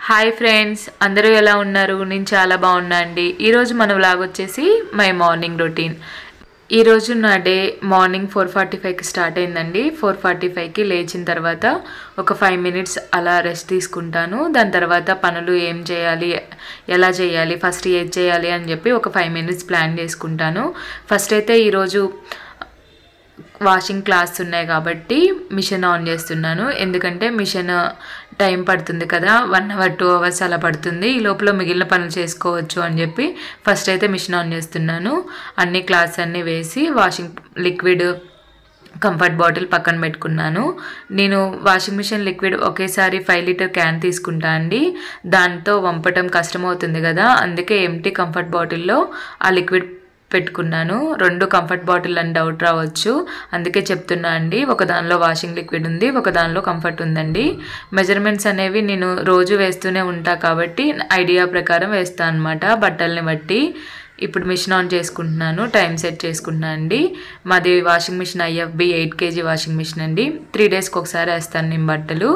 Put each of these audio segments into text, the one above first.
hi friends అందరూ ఎలా ఉన్నారు నేను చాలా బాగున్నా అండి ఈరోజు మన వ్లాగ్ వచ్చేసి మై మార్నింగ్ రొటీన్ ఈరోజు నా డే మార్నింగ్ ఫోర్ ఫార్టీ ఫైవ్కి స్టార్ట్ అయిందండి ఫోర్ ఫార్టీ ఫైవ్కి లేచిన తర్వాత ఒక ఫైవ్ మినిట్స్ అలా రెస్ట్ తీసుకుంటాను దాని తర్వాత పనులు ఏం చేయాలి ఎలా చేయాలి ఫస్ట్ ఏది చేయాలి అని చెప్పి ఒక ఫైవ్ మినిట్స్ ప్లాన్ చేసుకుంటాను ఫస్ట్ అయితే ఈరోజు వాషింగ్ క్లాస్ ఉన్నాయి కాబట్టి మిషన్ ఆన్ చేస్తున్నాను ఎందుకంటే మిషన్ టైం పడుతుంది కదా వన్ అవర్ టూ అవర్స్ అలా పడుతుంది ఈ లోపల మిగిలిన పనులు చేసుకోవచ్చు అని చెప్పి ఫస్ట్ అయితే మిషన్ ఆన్ చేస్తున్నాను అన్ని క్లాత్స్ అన్నీ వేసి వాషింగ్ లిక్విడ్ కంఫర్ట్ బాటిల్ పక్కన పెట్టుకున్నాను నేను వాషింగ్ మిషన్ లిక్విడ్ ఒకేసారి ఫైవ్ లీటర్ క్యాన్ తీసుకుంటా అండి దాంతో వంపటం కష్టమవుతుంది కదా అందుకే ఎంటీ కంఫర్ట్ బాటిల్లో ఆ లిక్విడ్ పెట్టుకున్నాను రెండు కంఫర్ట్ బాటిల్ అని డౌట్ రావచ్చు అందుకే చెప్తున్నా అండి ఒక దానిలో వాషింగ్ లిక్విడ్ ఉంది ఒక దానిలో కంఫర్ట్ ఉందండి మెజర్మెంట్స్ అనేవి నేను రోజు వేస్తూనే ఉంటా కాబట్టి ఐడియా ప్రకారం వేస్తాను అనమాట బట్టల్ని బట్టి ఇప్పుడు మిషన్ ఆన్ చేసుకుంటున్నాను టైం సెట్ చేసుకుంటున్నాను అండి మాది washing machine IFB eight KG washing machine అండి త్రీ డేస్కి ఒకసారి వేస్తాను నేను బట్టలు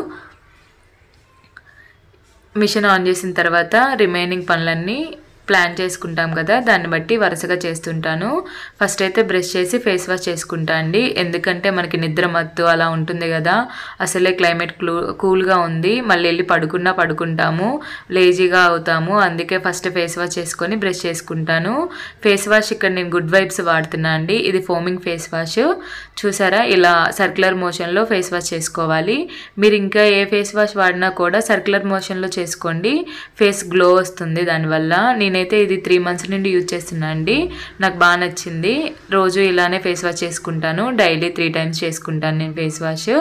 మిషన్ ఆన్ చేసిన తర్వాత రిమైనింగ్ పనులన్నీ ప్లాన్ చేసుకుంటాం కదా దాన్ని బట్టి వరుసగా చేస్తుంటాను ఫస్ట్ అయితే బ్రష్ చేసి ఫేస్ వాష్ చేసుకుంటా అండి ఎందుకంటే మనకి నిద్ర మత్తు అలా ఉంటుంది కదా అసలే క్లైమేట్ క్లూ కూల్గా ఉంది మళ్ళీ వెళ్ళి పడుకున్నా పడుకుంటాము లేజీగా అవుతాము అందుకే ఫస్ట్ ఫేస్ వాష్ చేసుకొని బ్రష్ చేసుకుంటాను ఫేస్ వాష్ ఇక్కడ నేను గుడ్ వైబ్స్ వాడుతున్నా అండి ఇది ఫోమింగ్ ఫేస్ వాష్ చూసారా ఇలా సర్క్యులర్ మోషన్లో ఫేస్ వాష్ చేసుకోవాలి మీరు ఇంకా ఏ ఫేస్ వాష్ వాడినా కూడా సర్క్యులర్ మోషన్లో చేసుకోండి ఫేస్ గ్లో వస్తుంది దానివల్ల నేనైతే ఇది త్రీ మంత్స్ నుండి యూజ్ చేస్తున్నా అండి నాకు బాగా నచ్చింది రోజు ఇలానే ఫేస్ వాష్ చేసుకుంటాను డైలీ త్రీ టైమ్స్ చేసుకుంటాను నేను ఫేస్ వాష్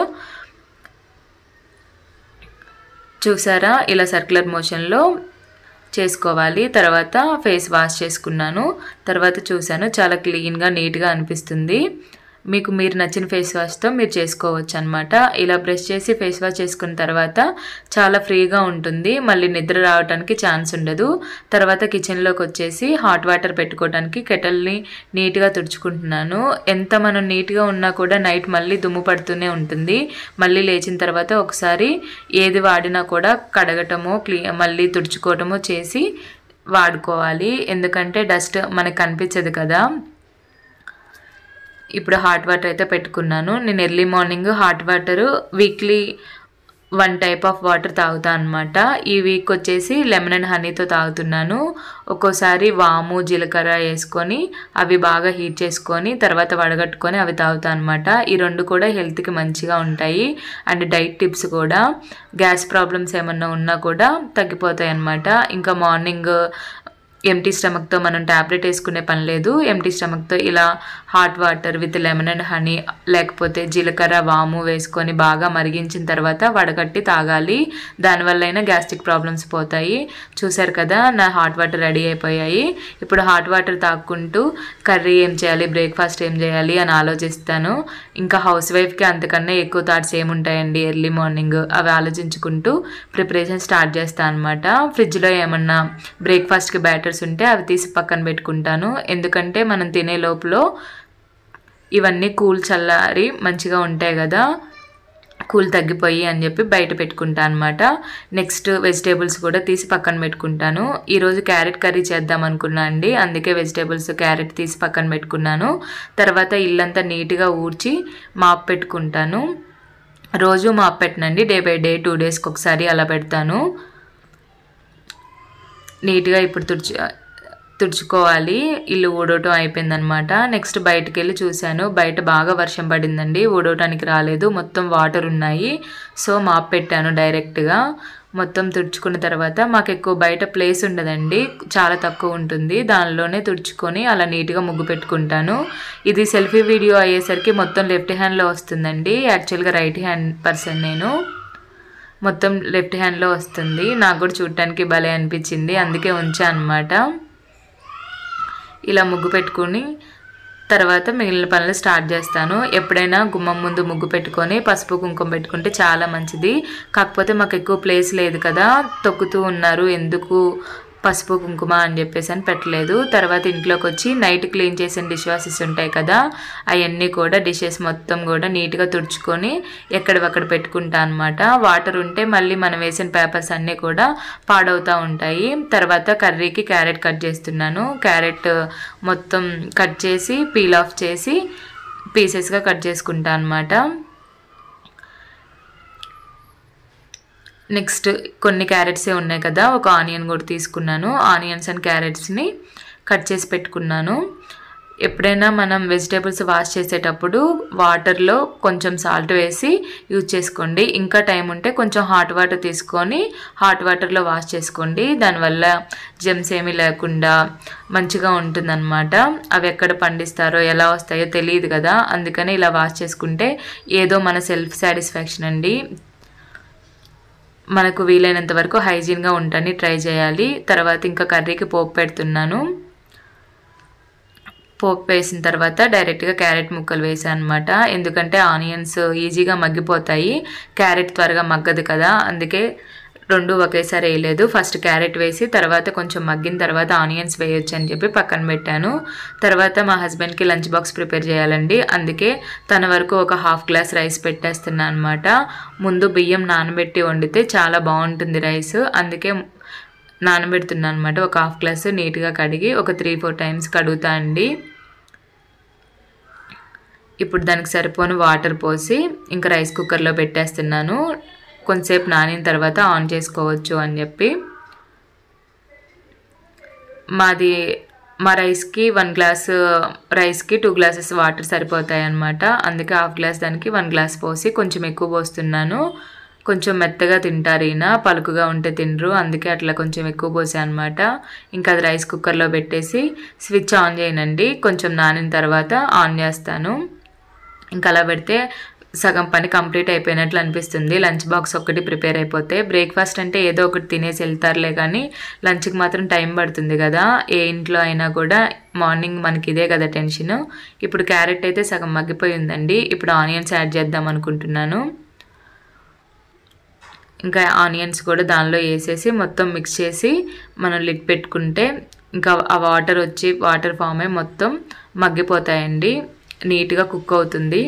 చూసారా ఇలా సర్క్యులర్ మోషన్లో చేసుకోవాలి తర్వాత ఫేస్ వాష్ చేసుకున్నాను తర్వాత చూశాను చాలా క్లీన్గా నీట్గా అనిపిస్తుంది మీకు మీరు నచ్చిన ఫేస్ వాష్తో మీరు చేసుకోవచ్చు అనమాట ఇలా బ్రష్ చేసి ఫేస్ వాష్ చేసుకున్న తర్వాత చాలా ఫ్రీగా ఉంటుంది మళ్ళీ నిద్ర రావడానికి ఛాన్స్ ఉండదు తర్వాత కిచెన్లోకి వచ్చేసి హాట్ వాటర్ పెట్టుకోవడానికి కెటల్ని నీట్గా తుడుచుకుంటున్నాను ఎంత మనం నీట్గా ఉన్నా కూడా నైట్ మళ్ళీ దుమ్ము పడుతూనే ఉంటుంది మళ్ళీ లేచిన తర్వాత ఒకసారి ఏది వాడినా కూడా కడగటమో క్లీ మళ్ళీ తుడుచుకోవటమో చేసి వాడుకోవాలి ఎందుకంటే డస్ట్ మనకు కనిపించదు కదా ఇప్పుడు హాట్ వాటర్ అయితే పెట్టుకున్నాను నేను early morning hot water weekly one type of water తాగుతా అనమాట ఈ వీక్ వచ్చేసి లెమన్ అండ్ హనీతో తాగుతున్నాను ఒక్కోసారి వాము జీలకర్ర వేసుకొని అవి బాగా హీట్ చేసుకొని తర్వాత వడగట్టుకొని అవి తాగుతా అనమాట ఈ రెండు కూడా హెల్త్కి మంచిగా ఉంటాయి అండ్ డైట్ టిప్స్ కూడా గ్యాస్ ప్రాబ్లమ్స్ ఏమన్నా ఉన్నా కూడా తగ్గిపోతాయి అన్నమాట ఇంకా మార్నింగ్ ఎంటీ స్టమక్తో మనం ట్యాబ్లెట్ వేసుకునే పని లేదు ఎంటీ స్టమక్తో ఇలా hot water with lemon and honey లేకపోతే జీలకర్ర వాము వేసుకొని బాగా మరిగించిన తర్వాత వడగట్టి తాగాలి దానివల్ల అయినా గ్యాస్ట్రిక్ ప్రాబ్లమ్స్ పోతాయి చూసారు కదా నా హాట్ వాటర్ రెడీ అయిపోయాయి ఇప్పుడు హాట్ వాటర్ తాక్కుంటూ కర్రీ ఏం చేయాలి బ్రేక్ఫాస్ట్ ఏం చేయాలి అని ఆలోచిస్తాను ఇంకా హౌస్ వైఫ్కి అంతకన్నా ఎక్కువ థాట్స్ ఏముంటాయండి ఎర్లీ మార్నింగ్ అవి ఆలోచించుకుంటూ ప్రిపరేషన్ స్టార్ట్ చేస్తాను అనమాట ఫ్రిడ్జ్లో ఏమన్నా బ్రేక్ఫాస్ట్కి బ్యాటర్ బ్యాటర్స్ ఉంటే అవి తీసి పక్కన పెట్టుకుంటాను ఎందుకంటే మనం తినే లోపల ఇవన్నీ కూల్ చల్లారి మంచిగా ఉంటాయి కదా కూల్ తగ్గిపోయి అని చెప్పి బయట పెట్టుకుంటాను అనమాట నెక్స్ట్ వెజిటేబుల్స్ కూడా తీసి పక్కన పెట్టుకుంటాను ఈరోజు క్యారెట్ కర్రీ చేద్దాం అనుకున్నా అండి అందుకే వెజిటేబుల్స్ క్యారెట్ తీసి పక్కన పెట్టుకున్నాను తర్వాత ఇల్లంతా నీట్గా ఊడ్చి మాప్ పెట్టుకుంటాను రోజు మాప్ పెట్టనండి డే బై డే టూ డేస్కి ఒకసారి అలా పెడతాను నీట్గా ఇప్పుడు తుడుచు తుడుచుకోవాలి ఇల్లు ఊడవటం అయిపోయిందనమాట నెక్స్ట్ బయటకు వెళ్ళి చూశాను బయట బాగా వర్షం పడిందండి ఊడవటానికి రాలేదు మొత్తం వాటర్ ఉన్నాయి సో మాప్ పెట్టాను డైరెక్ట్గా మొత్తం తుడుచుకున్న తర్వాత మాకు ఎక్కువ బయట ప్లేస్ ఉండదండి చాలా తక్కువ ఉంటుంది దానిలోనే తుడుచుకొని అలా నీట్గా ముగ్గు పెట్టుకుంటాను ఇది సెల్ఫీ వీడియో అయ్యేసరికి మొత్తం లెఫ్ట్ హ్యాండ్లో వస్తుందండి యాక్చువల్గా రైట్ హ్యాండ్ పర్సన్ నేను మొత్తం లెఫ్ట్ హ్యాండ్లో వస్తుంది నాకు కూడా చూడటానికి భలే అనిపించింది అందుకే ఉంచా అనమాట ఇలా ముగ్గు పెట్టుకుని తర్వాత మిగిలిన పనులు స్టార్ట్ చేస్తాను ఎప్పుడైనా గుమ్మం ముందు ముగ్గు పెట్టుకొని పసుపు కుంకుమ పెట్టుకుంటే చాలా మంచిది కాకపోతే మాకు ఎక్కువ ప్లేస్ లేదు కదా తొక్కుతూ ఉన్నారు ఎందుకు పసుపు కుంకుమ అని చెప్పేసి అని పెట్టలేదు తర్వాత ఇంట్లోకి వచ్చి నైట్ క్లీన్ చేసిన డిష్ వాషెస్ ఉంటాయి కదా అవన్నీ కూడా డిషెస్ మొత్తం కూడా నీట్గా తుడుచుకొని ఎక్కడివక్కడ పెట్టుకుంటా అనమాట వాటర్ ఉంటే మళ్ళీ మనం వేసిన పేపర్స్ అన్నీ కూడా పాడవుతూ ఉంటాయి తర్వాత కర్రీకి క్యారెట్ కట్ చేస్తున్నాను క్యారెట్ మొత్తం కట్ చేసి పీల్ ఆఫ్ చేసి పీసెస్గా కట్ చేసుకుంటా అనమాట నెక్స్ట్ కొన్ని క్యారెట్సే ఉన్నాయి కదా ఒక ఆనియన్ కూడా తీసుకున్నాను ఆనియన్స్ అండ్ క్యారెట్స్ని కట్ చేసి పెట్టుకున్నాను ఎప్పుడైనా మనం వెజిటేబుల్స్ వాష్ చేసేటప్పుడు వాటర్లో కొంచెం సాల్ట్ వేసి యూజ్ చేసుకోండి ఇంకా టైం ఉంటే కొంచెం హాట్ వాటర్ తీసుకొని హాట్ వాటర్లో వాష్ చేసుకోండి దానివల్ల జెమ్స్ ఏమీ లేకుండా మంచిగా ఉంటుందన్నమాట అవి ఎక్కడ పండిస్తారో ఎలా వస్తాయో తెలియదు కదా అందుకని ఇలా వాష్ చేసుకుంటే ఏదో మన సెల్ఫ్ సాటిస్ఫాక్షన్ అండి మనకు వీలైనంత వరకు హైజీన్గా ఉండని ట్రై చేయాలి తర్వాత ఇంకా కర్రీకి పోపు పెడుతున్నాను పోపు వేసిన తర్వాత డైరెక్ట్గా క్యారెట్ ముక్కలు వేసాను అనమాట ఎందుకంటే ఆనియన్స్ ఈజీగా మగ్గిపోతాయి క్యారెట్ త్వరగా మగ్గదు కదా అందుకే రెండు ఒకేసారి వేయలేదు ఫస్ట్ క్యారెట్ వేసి తర్వాత కొంచెం మగ్గిన తర్వాత ఆనియన్స్ వేయొచ్చు అని చెప్పి పక్కన పెట్టాను తర్వాత మా హస్బెండ్కి లంచ్ బాక్స్ ప్రిపేర్ చేయాలండి అందుకే తన వరకు ఒక హాఫ్ గ్లాస్ రైస్ పెట్టేస్తున్నాను అనమాట ముందు బియ్యం నానబెట్టి వండితే చాలా బాగుంటుంది రైస్ అందుకే నానబెడుతున్నాను అనమాట ఒక హాఫ్ గ్లాస్ నీట్గా కడిగి ఒక త్రీ ఫోర్ టైమ్స్ కడుగుతా అండి ఇప్పుడు దానికి సరిపోని వాటర్ పోసి ఇంకా రైస్ కుక్కర్లో పెట్టేస్తున్నాను కొంతసేపు నానిన తర్వాత ఆన్ చేసుకోవచ్చు అని చెప్పి మాది మా రైస్కి వన్ గ్లాస్ రైస్కి టూ గ్లాసెస్ వాటర్ సరిపోతాయి అన్నమాట అందుకే హాఫ్ గ్లాస్ దానికి వన్ గ్లాస్ పోసి కొంచెం ఎక్కువ పోస్తున్నాను కొంచెం మెత్తగా తింటారు ఈయన పలుకుగా ఉంటే తినరు అందుకే అట్లా కొంచెం ఎక్కువ పోసాను అనమాట ఇంకా అది రైస్ కుక్కర్లో పెట్టేసి స్విచ్ ఆన్ చేయనండి కొంచెం నానిన తర్వాత ఆన్ చేస్తాను ఇంకా అలా పెడితే సగం పని కంప్లీట్ అయిపోయినట్లు అనిపిస్తుంది లంచ్ బాక్స్ ఒక్కటి ప్రిపేర్ అయిపోతే బ్రేక్ఫాస్ట్ అంటే ఏదో ఒకటి తినేసి వెళ్తారులే కానీ లంచ్కి మాత్రం టైం పడుతుంది కదా ఏ ఇంట్లో అయినా కూడా మార్నింగ్ మనకి ఇదే కదా టెన్షన్ ఇప్పుడు క్యారెట్ అయితే సగం మగ్గిపోయి ఉందండి ఇప్పుడు ఆనియన్స్ యాడ్ చేద్దాం అనుకుంటున్నాను ఇంకా ఆనియన్స్ కూడా దానిలో వేసేసి మొత్తం మిక్స్ చేసి మనం లిడ్ పెట్టుకుంటే ఇంకా ఆ వాటర్ వచ్చి వాటర్ ఫామ్ అయి మొత్తం మగ్గిపోతాయండి నీట్గా కుక్ అవుతుంది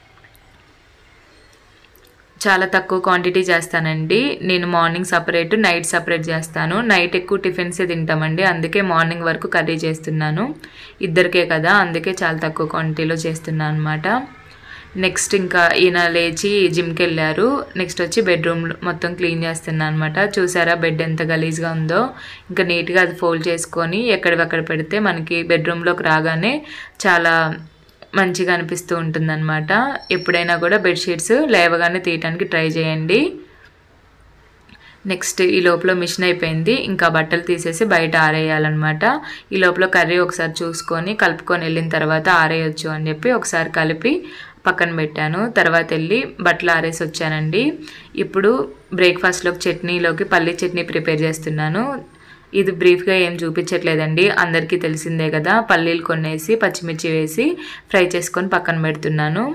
చాలా తక్కువ క్వాంటిటీ చేస్తానండి నేను మార్నింగ్ సపరేట్ నైట్ సపరేట్ చేస్తాను నైట్ ఎక్కువ టిఫిన్సే తింటామండి అందుకే మార్నింగ్ వరకు కర్రీ చేస్తున్నాను ఇద్దరికే కదా అందుకే చాలా తక్కువ క్వాంటిటీలో చేస్తున్నాను అనమాట నెక్స్ట్ ఇంకా ఈయన లేచి జిమ్కి వెళ్ళారు నెక్స్ట్ వచ్చి బెడ్రూమ్ మొత్తం క్లీన్ చేస్తున్నాను అనమాట చూసారా బెడ్ ఎంత గలీజ్గా ఉందో ఇంకా నీట్గా అది ఫోల్డ్ చేసుకొని ఎక్కడివక్కడ పెడితే మనకి బెడ్రూమ్లోకి రాగానే చాలా మంచిగా అనిపిస్తూ ఉంటుందన్నమాట ఎప్పుడైనా కూడా బెడ్షీట్స్ లేవగానే తీయటానికి ట్రై చేయండి నెక్స్ట్ ఈ లోపల మిషన్ అయిపోయింది ఇంకా బట్టలు తీసేసి బయట ఆరేయాలన్నమాట ఈ లోపల కర్రీ ఒకసారి చూసుకొని కలుపుకొని వెళ్ళిన తర్వాత ఆరేయొచ్చు అని చెప్పి ఒకసారి కలిపి పక్కన పెట్టాను తర్వాత వెళ్ళి బట్టలు ఆరేసి వచ్చానండి ఇప్పుడు బ్రేక్ఫాస్ట్లోకి చట్నీలోకి పల్లీ చట్నీ ప్రిపేర్ చేస్తున్నాను ఇది బ్రీఫ్గా ఏం చూపించట్లేదండి అందరికీ తెలిసిందే కదా పల్లీలు కొనేసి పచ్చిమిర్చి వేసి ఫ్రై చేసుకొని పక్కన పెడుతున్నాను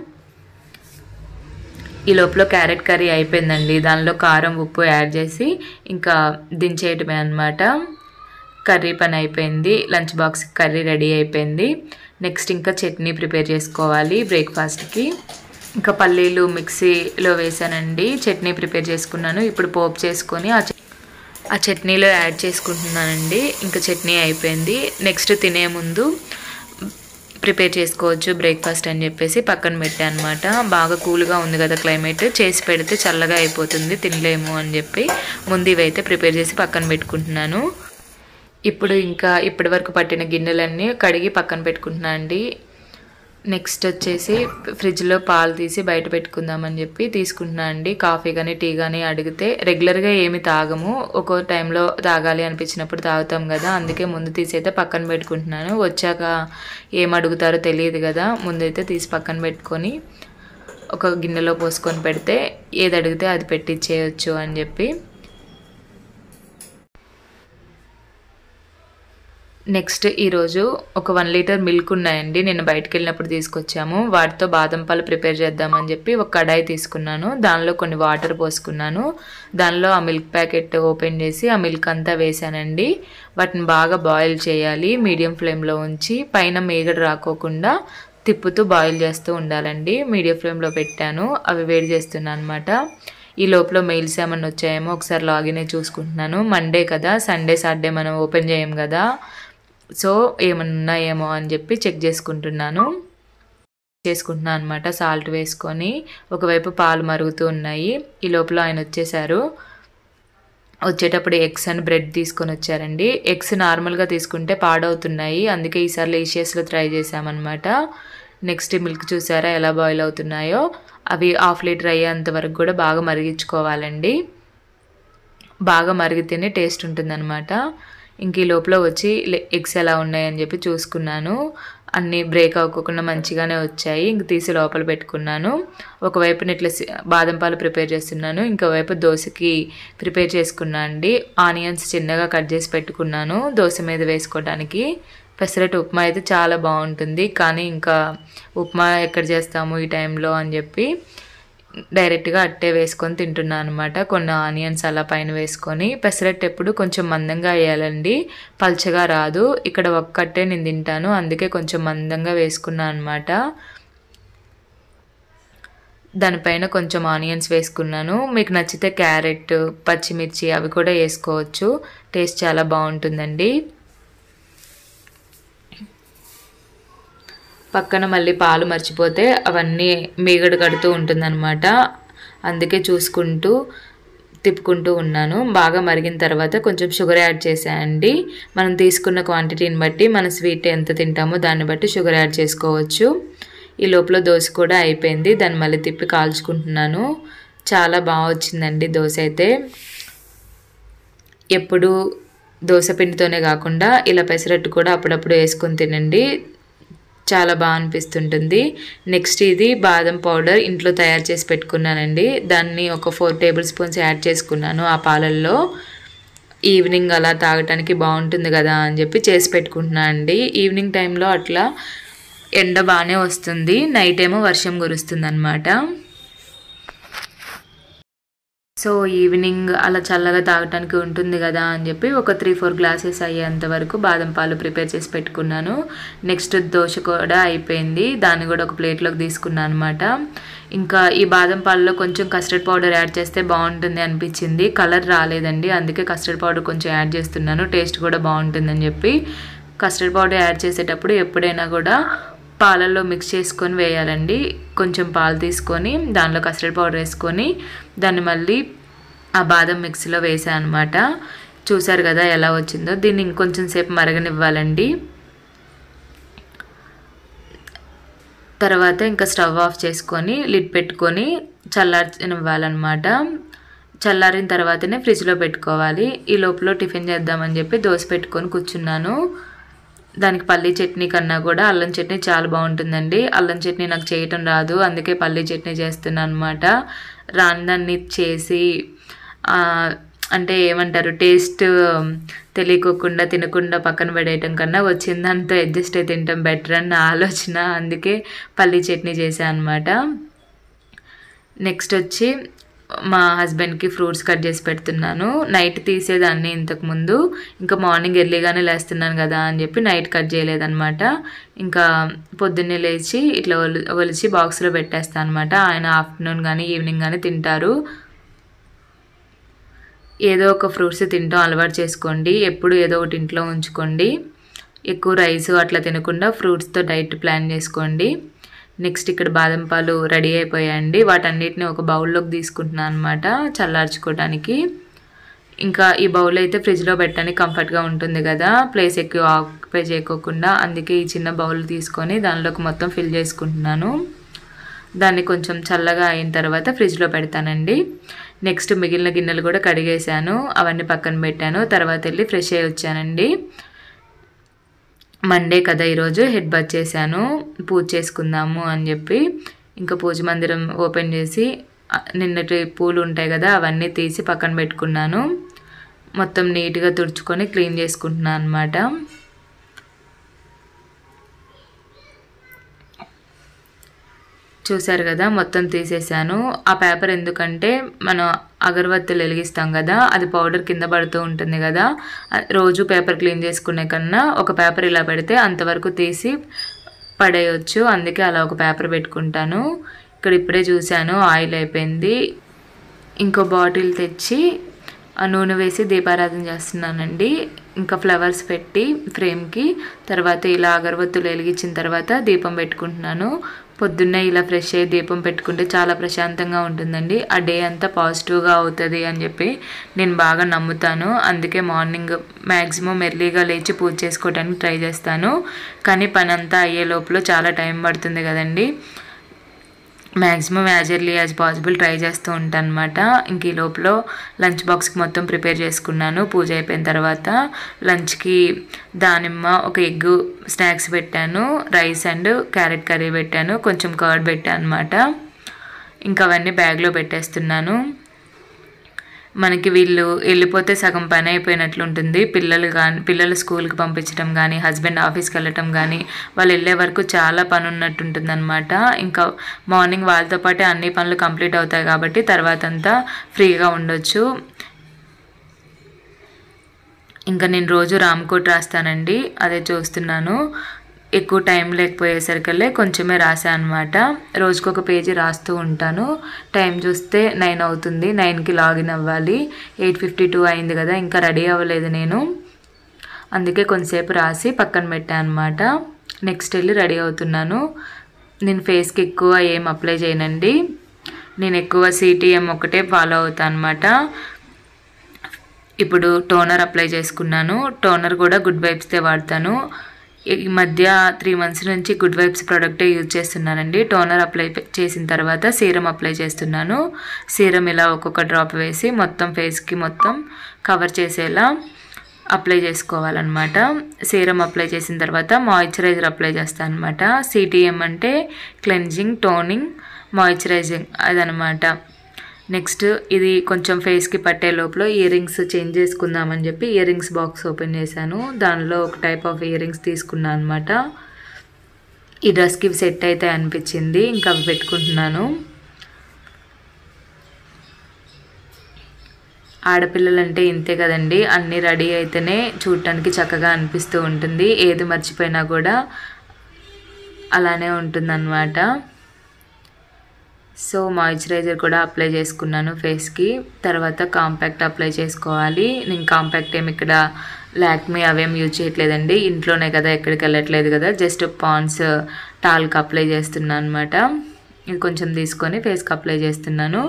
ఈ లోపల క్యారెట్ కర్రీ అయిపోయిందండి దానిలో కారం ఉప్పు యాడ్ చేసి ఇంకా దించేయటమే అనమాట కర్రీ పని అయిపోయింది లంచ్ బాక్స్ కర్రీ రెడీ అయిపోయింది నెక్స్ట్ ఇంకా చట్నీ ప్రిపేర్ చేసుకోవాలి బ్రేక్ఫాస్ట్కి ఇంకా పల్లీలు మిక్సీలో వేసానండి చట్నీ ప్రిపేర్ చేసుకున్నాను ఇప్పుడు పోపు చేసుకొని ఆ చ- ఆ చట్నీలో యాడ్ చేసుకుంటున్నానండి ఇంకా చట్నీ అయిపోయింది నెక్స్ట్ తినే ముందు ప్రిపేర్ చేసుకోవచ్చు బ్రేక్ఫాస్ట్ అని చెప్పేసి పక్కన పెట్టాను అనమాట బాగా కూల్గా ఉంది కదా క్లైమేట్ చేసి పెడితే చల్లగా అయిపోతుంది తినలేము అని చెప్పి ముందు ఇవైతే ప్రిపేర్ చేసి పక్కన పెట్టుకుంటున్నాను ఇప్పుడు ఇంకా ఇప్పటి వరకు పట్టిన గిన్నెలన్నీ కడిగి పక్కన పెట్టుకుంటున్నాను అండి నెక్స్ట్ వచ్చేసి ఫ్రిడ్జ్లో పాలు తీసి బయట పెట్టుకుందామని చెప్పి తీసుకుంటున్నా అండి కాఫీ కానీ టీ కానీ అడిగితే రెగ్యులర్గా ఏమి తాగము ఒక్కో టైంలో తాగాలి అనిపించినప్పుడు తాగుతాం కదా అందుకే ముందు తీసి అయితే పక్కన పెట్టుకుంటున్నాను వచ్చాక ఏం అడుగుతారో తెలియదు కదా ముందైతే తీసి పక్కన పెట్టుకొని ఒక గిన్నెలో పోసుకొని పెడితే ఏది అడిగితే అది పెట్టించేయచ్చు అని చెప్పి నెక్స్ట్ ఈరోజు ఒక వన్ లీటర్ మిల్క్ ఉన్నాయండి నేను బయటకు వెళ్ళినప్పుడు తీసుకొచ్చాము వాటితో బాదం పాలు ప్రిపేర్ చేద్దామని చెప్పి ఒక కడాయి తీసుకున్నాను దానిలో కొన్ని వాటర్ పోసుకున్నాను దానిలో ఆ మిల్క్ ప్యాకెట్ ఓపెన్ చేసి ఆ మిల్క్ అంతా వేసానండి వాటిని బాగా బాయిల్ చేయాలి మీడియం ఫ్లేమ్లో ఉంచి పైన మేగడ రాకోకుండా తిప్పుతూ బాయిల్ చేస్తూ ఉండాలండి మీడియం ఫ్లేమ్లో పెట్టాను అవి వేడి చేస్తున్నాను అనమాట ఈ లోపల మెయిల్స్ ఏమన్నా వచ్చాయేమో ఒకసారి లాగిన్ అయి చూసుకుంటున్నాను మండే కదా సండే సాటర్డే మనం ఓపెన్ చేయం కదా సో ఏమన్నా ఉన్నాయేమో అని చెప్పి చెక్ చేసుకుంటున్నాను చేసుకుంటున్నాను అనమాట సాల్ట్ వేసుకొని ఒకవైపు పాలు మరుగుతూ ఉన్నాయి ఈ లోపల ఆయన వచ్చేసారు వచ్చేటప్పుడు ఎగ్స్ అని బ్రెడ్ తీసుకొని వచ్చారండి ఎగ్స్ నార్మల్గా తీసుకుంటే పాడవుతున్నాయి అందుకే ఈసారి లేషియస్లో ట్రై చేసామన్నమాట నెక్స్ట్ మిల్క్ చూసారా ఎలా బాయిల్ అవుతున్నాయో అవి హాఫ్ లీటర్ అయ్యేంత వరకు కూడా బాగా మరిగించుకోవాలండి బాగా మరిగితేనే టేస్ట్ ఉంటుందన్నమాట ఇంక ఈ లోపల వచ్చి ఎగ్స్ ఎలా ఉన్నాయని చెప్పి చూసుకున్నాను అన్నీ బ్రేక్ అవ్వకుండా మంచిగానే వచ్చాయి ఇంక తీసి లోపల పెట్టుకున్నాను ఒకవైపు ఇట్లా సి- బాదం పాలు ప్రిపేర్ చేస్తున్నాను ఇంకోవైపు దోశకి ప్రిపేర్ చేసుకున్నా అండి ఆనియన్స్ చిన్నగా కట్ చేసి పెట్టుకున్నాను దోశ మీద వేసుకోవడానికి పెసరట్ ఉప్మా అయితే చాలా బాగుంటుంది కానీ ఇంకా ఉప్మా ఎక్కడ చేస్తాము ఈ టైంలో అని చెప్పి డైరెక్ట్గా అట్టే వేసుకొని తింటున్నాను అనమాట కొన్ని ఆనియన్స్ అలా పైన వేసుకొని పెసరట్టు ఎప్పుడు కొంచెం మందంగా వేయాలండి పల్చగా రాదు ఇక్కడ ఒక్కటే నేను తింటాను అందుకే కొంచెం మందంగా వేసుకున్నాను అనమాట దానిపైన కొంచెం ఆనియన్స్ వేసుకున్నాను మీకు నచ్చితే క్యారెట్ పచ్చిమిర్చి అవి కూడా వేసుకోవచ్చు టేస్ట్ చాలా బాగుంటుందండి పక్కన మళ్ళీ పాలు మర్చిపోతే అవన్నీ మీగడ కడుతూ ఉంటుందన్నమాట అందుకే చూసుకుంటూ తిప్పుకుంటూ ఉన్నాను బాగా మరిగిన తర్వాత కొంచెం షుగర్ యాడ్ చేసాయండి మనం తీసుకున్న క్వాంటిటీని బట్టి మన స్వీట్ ఎంత తింటామో దాన్ని బట్టి షుగర్ యాడ్ చేసుకోవచ్చు ఈ లోపల దోశ కూడా అయిపోయింది దాన్ని మళ్ళీ తిప్పి కాల్చుకుంటున్నాను చాలా బాగా వచ్చిందండి దోశ అయితే ఎప్పుడు దోశ పిండితోనే కాకుండా ఇలా పెసరట్టు కూడా అప్పుడప్పుడు వేసుకొని తినండి చాలా బాగా అనిపిస్తుంటుంది నెక్స్ట్ ఇది బాదం పౌడర్ ఇంట్లో తయారు చేసి పెట్టుకున్నానండి దాన్ని ఒక ఫోర్ టేబుల్ స్పూన్స్ యాడ్ చేసుకున్నాను ఆ పాలల్లో ఈవినింగ్ అలా తాగటానికి బాగుంటుంది కదా అని చెప్పి చేసి పెట్టుకుంటున్నాను అండి ఈవినింగ్ టైంలో అట్లా ఎండ బాగానే వస్తుంది నైట్ ఏమో వర్షం కురుస్తుంది అనమాట సో ఈవినింగ్ అలా చల్లగా తాగటానికి ఉంటుంది కదా అని చెప్పి ఒక త్రీ ఫోర్ గ్లాసెస్ అయ్యేంత వరకు బాదం పాలు ప్రిపేర్ చేసి పెట్టుకున్నాను నెక్స్ట్ దోశ కూడా అయిపోయింది దాన్ని కూడా ఒక ప్లేట్లోకి తీసుకున్నాను అనమాట ఇంకా ఈ బాదం పాలలో కొంచెం కస్టర్డ్ పౌడర్ యాడ్ చేస్తే బాగుంటుంది అనిపించింది కలర్ రాలేదండి అందుకే కస్టర్డ్ పౌడర్ కొంచెం యాడ్ చేస్తున్నాను టేస్ట్ కూడా బాగుంటుందని చెప్పి కస్టర్డ్ పౌడర్ యాడ్ చేసేటప్పుడు ఎప్పుడైనా కూడా పాలల్లో మిక్స్ చేసుకొని వేయాలండి కొంచెం పాలు తీసుకొని దానిలో కస్టర్డ్ పౌడర్ వేసుకొని దాన్ని మళ్ళీ ఆ బాదం మిక్సీలో వేసాను అనమాట చూసారు కదా ఎలా వచ్చిందో దీన్ని ఇంకొంచెం సేపు మరగనివ్వాలండి తర్వాత ఇంకా స్టవ్ ఆఫ్ చేసుకొని లిడ్ పెట్టుకొని చల్లారనివ్వాలన్నమాట చల్లారిన తర్వాతనే ఫ్రిడ్జ్లో పెట్టుకోవాలి ఈ లోపల టిఫిన్ చేద్దామని చెప్పి దోశ పెట్టుకొని కూర్చున్నాను దానికి పల్లీ చట్నీ కన్నా కూడా అల్లం చట్నీ చాలా బాగుంటుందండి అల్లం చట్నీ నాకు చేయటం రాదు అందుకే పల్లీ చట్నీ చేస్తున్నాను అనమాట రాని దాన్ని చేసి ఆ, అంటే ఏమంటారు టేస్ట్ తెలియకోకుండా తినకుండా పక్కన పడేయటం కన్నా వచ్చిన దాంతో అడ్జస్ట్ అయి తింటాం బెటర్ అని నా ఆలోచన అందుకే పల్లీ చట్నీ చేశాను అనమాట నెక్స్ట్ వచ్చి మా హస్బెండ్కి ఫ్రూట్స్ కట్ చేసి పెడుతున్నాను నైట్ తీసేదాన్ని ఇంతకుముందు ఇంకా మార్నింగ్ ఎర్లీగానే లేస్తున్నాను కదా అని చెప్పి నైట్ కట్ చేయలేదన్నమాట ఇంకా పొద్దున్నే లేచి ఇట్లా ఒలి ఒలిచి బాక్స్లో పెట్టేస్తాను అనమాట ఆయన ఆఫ్టర్నూన్ కానీ ఈవినింగ్ కానీ తింటారు ఏదో ఒక ఫ్రూట్స్ తింటాం అలవాటు చేసుకోండి ఎప్పుడు ఏదో ఒకటి ఇంట్లో ఉంచుకోండి ఎక్కువ రైస్ అట్లా తినకుండా ఫ్రూట్స్తో డైట్ ప్లాన్ చేసుకోండి నెక్స్ట్ ఇక్కడ బాదం పాలు రెడీ అయిపోయాయండి వాటన్నిటిని ఒక బౌల్లోకి తీసుకుంటున్నాను అనమాట చల్లార్చుకోవడానికి ఇంకా ఈ బౌల్ అయితే ఫ్రిడ్జ్లో పెట్టడానికి కంఫర్ట్గా ఉంటుంది కదా ప్లేస్ ఎక్కువ ఆక్యుపై చేయకోకుండా అందుకే ఈ చిన్న బౌల్ తీసుకొని దానిలోకి మొత్తం ఫిల్ చేసుకుంటున్నాను దాన్ని కొంచెం చల్లగా అయిన తర్వాత ఫ్రిడ్జ్లో పెడతానండి నెక్స్ట్ మిగిలిన గిన్నెలు కూడా కడిగేశాను అవన్నీ పక్కన పెట్టాను తర్వాత వెళ్ళి ఫ్రెష్ అయ్యి వచ్చానండి మండే కదా ఈరోజు హెడ్ బాత్ చేశాను పూజ చేసుకుందాము అని చెప్పి ఇంకా పూజ మందిరం ఓపెన్ చేసి ఆ, నిన్నటి పూలు ఉంటాయి కదా అవన్నీ తీసి పక్కన పెట్టుకున్నాను మొత్తం నీట్గా తుడుచుకొని క్లీన్ చేసుకుంటున్నాను అనమాట చూసారు కదా మొత్తం తీసేసాను ఆ పేపర్ ఎందుకంటే మనం అగరబత్తులు వెలిగిస్తాం కదా అది పౌడర్ కింద పడుతూ ఉంటుంది కదా ఆ- రోజు పేపర్ క్లీన్ చేసుకునే కన్నా ఒక పేపర్ ఇలా పెడితే అంతవరకు తీసి పడేయచ్చు అందుకే అలా ఒక పేపర్ పెట్టుకుంటాను ఇక్కడ ఇప్పుడే చూశాను ఆయిల్ అయిపోయింది ఇంకో బాటిల్ తెచ్చి ఆ నూనె వేసి దీపారాధన చేస్తున్నానండి ఇంకా ఫ్లవర్స్ పెట్టి ఫ్రేమ్కి తర్వాత ఇలా అగరబత్తులు వెలిగించిన తర్వాత దీపం పెట్టుకుంటున్నాను పొద్దున్నే ఇలా ఫ్రెష్ అయ్యి దీపం పెట్టుకుంటే చాలా ప్రశాంతంగా ఉంటుందండి ఆ డే అంతా పాజిటివ్గా అవుతుంది అని చెప్పి నేను బాగా నమ్ముతాను అందుకే మార్నింగ్ మ్యాక్సిమం ఎర్లీగా లేచి పూజ చేసుకోవడానికి ట్రై చేస్తాను కానీ పని అంతా అయ్యే లోపల చాలా టైం పడుతుంది కదండి maximum as early as possible try చేస్తూ ఉంటాను అనమాట ఇంక ఈ లోపల లంచ్ బాక్స్కి మొత్తం ప్రిపేర్ చేసుకున్నాను పూజ అయిపోయిన తర్వాత లంచ్కి దానిమ్మ ఒక ఎగ్ స్నాక్స్ పెట్టాను రైస్ అండ్ క్యారెట్ కర్రీ పెట్టాను కొంచెం కర్డ్ పెట్టాను అనమాట ఇంకా అవన్నీ బ్యాగ్లో పెట్టేస్తున్నాను మనకి వీళ్ళు వెళ్ళిపోతే సగం పని అయిపోయినట్లు ఉంటుంది పిల్లలు కానీ పిల్లలు స్కూల్కి పంపించడం కానీ హస్బెండ్ ఆఫీస్కి వెళ్ళటం కానీ వాళ్ళు వెళ్ళే వరకు చాలా పని ఉన్నట్టు ఉంటుంది అనమాట ఇంకా మార్నింగ్ వాళ్ళతో పాటే అన్ని పనులు కంప్లీట్ అవుతాయి కాబట్టి తర్వాత అంతా ఫ్రీగా ఉండొచ్చు ఇంకా నేను రోజు రామ్కోట్ రాస్తానండి అదే చూస్తున్నాను ఎక్కువ టైం లేకపోయేసరికల్లే కొంచెమే రాసా అనమాట రోజుకొక ఒక పేజీ రాస్తూ ఉంటాను టైం చూస్తే నైన్ అవుతుంది నైన్కి లాగిన్ అవ్వాలి ఎయిట్ ఫిఫ్టీ టూ అయింది కదా ఇంకా రెడీ అవ్వలేదు నేను అందుకే కొంతసేపు రాసి పక్కన పెట్టాను అనమాట నెక్స్ట్ వెళ్ళి రెడీ అవుతున్నాను నేను ఫేస్కి ఎక్కువ ఏం అప్లై చేయనండి నేను ఎక్కువ సిటిఎం ఒకటే ఫాలో అవుతాను అనమాట ఇప్పుడు టోనర్ అప్లై చేసుకున్నాను టోనర్ కూడా గుడ్ వైబ్స్దే వాడతాను ఈ మధ్య త్రీ మంత్స్ నుంచి గుడ్ వైబ్స్ ప్రోడక్టే యూజ్ చేస్తున్నానండి టోనర్ అప్లై పె- చేసిన తర్వాత సీరం అప్లై చేస్తున్నాను సీరం ఇలా ఒక్కొక్క డ్రాప్ వేసి మొత్తం ఫేస్కి మొత్తం కవర్ చేసేలా అప్లై చేసుకోవాలన్నమాట సీరం అప్లై చేసిన తర్వాత మాయిశ్చరైజర్ అప్లై చేస్తాను అనమాట సిటిఎం అంటే క్లెన్జింగ్ టోనింగ్ మాయిశ్చరైజింగ్ అదనమాట నెక్స్ట్ ఇది కొంచెం ఫేస్కి పట్టే లోపల ఇయర్ రింగ్స్ చేంజ్ చేసుకుందామని చెప్పి ఇయర్ రింగ్స్ బాక్స్ ఓపెన్ చేశాను దానిలో ఒక టైప్ ఆఫ్ ఇయర్ రింగ్స్ తీసుకున్నాను అనమాట ఈ డ్రెస్కి సెట్ అయితే అనిపించింది ఇంకా అవి పెట్టుకుంటున్నాను ఆడపిల్లలంటే ఇంతే కదండి అన్నీ రెడీ అయితేనే చూడటానికి చక్కగా అనిపిస్తూ ఉంటుంది ఏది మర్చిపోయినా కూడా అలానే ఉంటుందన్నమాట సో మాయిశ్చరైజర్ కూడా అప్లై చేసుకున్నాను ఫేస్కి తర్వాత కాంపాక్ట్ అప్లై చేసుకోవాలి నేను కాంపాక్ట్ ఏమి ఇక్కడ లాక్మీ అవేం యూజ్ చేయట్లేదండి ఇంట్లోనే కదా ఎక్కడికి వెళ్ళట్లేదు కదా జస్ట్ పాన్స్ టాల్క్ అప్లై చేస్తున్నాను అనమాట ఇది కొంచెం తీసుకొని ఫేస్కి అప్లై చేస్తున్నాను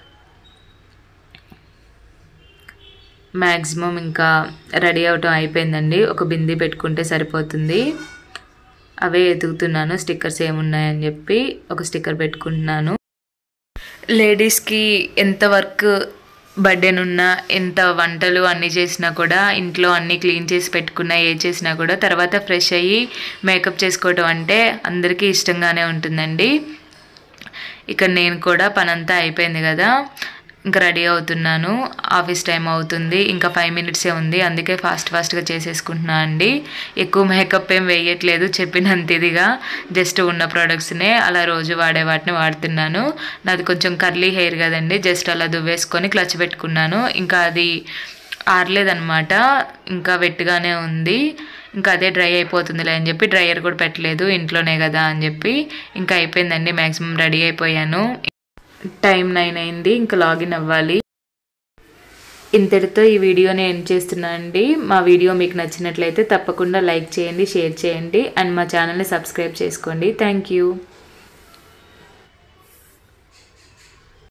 మ్యాక్సిమం ఇంకా రెడీ అవటం అయిపోయిందండి ఒక బింది పెట్టుకుంటే సరిపోతుంది అవే ఎదుగుతున్నాను స్టిక్కర్స్ ఏమున్నాయని చెప్పి ఒక స్టిక్కర్ పెట్టుకుంటున్నాను లేడీస్కి ఎంత వర్క్ బర్త్డేన్ ఉన్నా ఎంత వంటలు అన్నీ చేసినా కూడా ఇంట్లో అన్నీ క్లీన్ చేసి పెట్టుకున్నా ఏ చేసినా కూడా తర్వాత ఫ్రెష్ అయ్యి మేకప్ చేసుకోవటం అంటే అందరికీ ఇష్టంగానే ఉంటుందండి ఇక్కడ నేను కూడా పనంతా అయిపోయింది కదా ఇంకా రెడీ అవుతున్నాను ఆఫీస్ టైం అవుతుంది ఇంకా ఫైవ్ మినిట్సే ఉంది అందుకే ఫాస్ట్ ఫాస్ట్గా చేసేసుకుంటున్నా అండి ఎక్కువ మేకప్ ఏం వేయట్లేదు చెప్పినంత ఇదిగా జస్ట్ ఉన్న ప్రోడక్ట్స్నే అలా రోజు వాడే వాటిని వాడుతున్నాను నాది కొంచెం కర్లీ హెయిర్ కదండి జస్ట్ అలా దువ్వేసుకొని క్లచ్ పెట్టుకున్నాను ఇంకా అది ఆరలేదనమాట ఇంకా వెట్టుగానే ఉంది ఇంకా అదే డ్రై అయిపోతుందిలే అని చెప్పి డ్రైయర్ కూడా పెట్టలేదు ఇంట్లోనే కదా అని చెప్పి ఇంకా అయిపోయిందండి మ్యాక్సిమం రెడీ అయిపోయాను టైం నైన్ అయింది ఇంకా లాగిన్ అవ్వాలి ఇంతటితో ఈ వీడియోని ఎండ్ చేస్తున్నా అండి మా వీడియో మీకు నచ్చినట్లయితే తప్పకుండా లైక్ చేయండి షేర్ చేయండి అండ్ మా ఛానల్ని సబ్స్క్రైబ్ చేసుకోండి థ్యాంక్ యూ